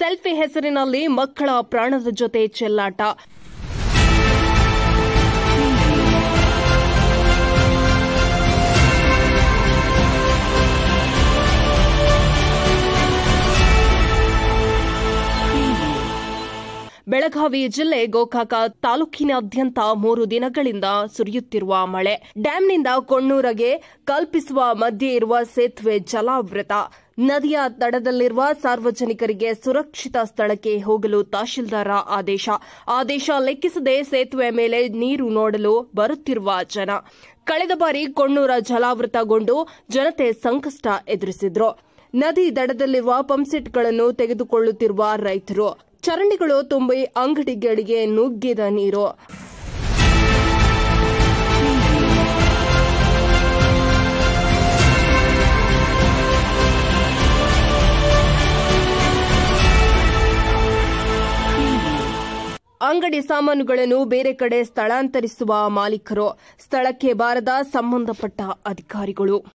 selfie ಹೆಸರಿನಲ್ಲಿ ಮಕ್ಕಳ ಪ್ರಾಣದ ಜೊತೆ ಚೆಲ್ಲಾಟ ಬೆಳಗಾವಿ ಜಿಲ್ಲೆ ಗೋಕಾಕ ತಾಲೂಕಿನಾದ್ಯಂತ ಮೂರು ದಿನಗಳಿಂದ ಸುರಿಯುತ್ತಿರುವ ಮಳೆ ಡ್ಯಾಂನಿಂದ ಕೊಣ್ಣೂರಗೆ ಕಲ್ಪಿಸುವ ಮಧ್ಯೆ ಇರುವ ಸೇತುವೆ ಜಲಾವೃತ ನದಿಯ ದಡದಲ್ಲಿರುವ ಸಾರ್ವಜನಿಕರಿಗೆ ಸುರಕ್ಷಿತ ಸ್ಥಳಕ್ಕೆ ಹೋಗಲು ತಹಶೀಲ್ದಾರ ಆದೇಶ ಆದೇಶ ಲೆಕ್ಕಿಸದೆ ಸೇತುವೆ ಮೇಲೆ ನೀರು ನೋಡಲು ಬರುತ್ತಿರುವ ಜನ ಕಳೆದ ಬಾರಿ ಕೊಣ್ಣೂರ ಜಲಾವೃತಗೊಂಡು ಜನತೆ ಸಂಕಷ್ಟ ಎದುರಿಸಿದ್ರು ನದಿ ದಡದಲ್ಲಿರುವ ಪಂಪ್ಸೆಟ್ಗಳನ್ನು ತೆಗೆದುಕೊಳ್ಳುತ್ತಿರುವ ರೈತರು ಚರಂಡಿಗಳು ತುಂಬಿ ಅಂಗಡಿಗಳಿಗೆ ನುಗ್ಗಿದ ನೀರು ಅಂಗಡಿ ಸಾಮಾನುಗಳನ್ನು ಬೇರೆ ಕಡೆ ಸ್ಥಳಾಂತರಿಸುವ ಮಾಲೀಕರು ಸ್ಥಳಕ್ಕೆ ಬಾರದ ಸಂಬಂಧಪಟ್ಟ ಅಧಿಕಾರಿಗಳು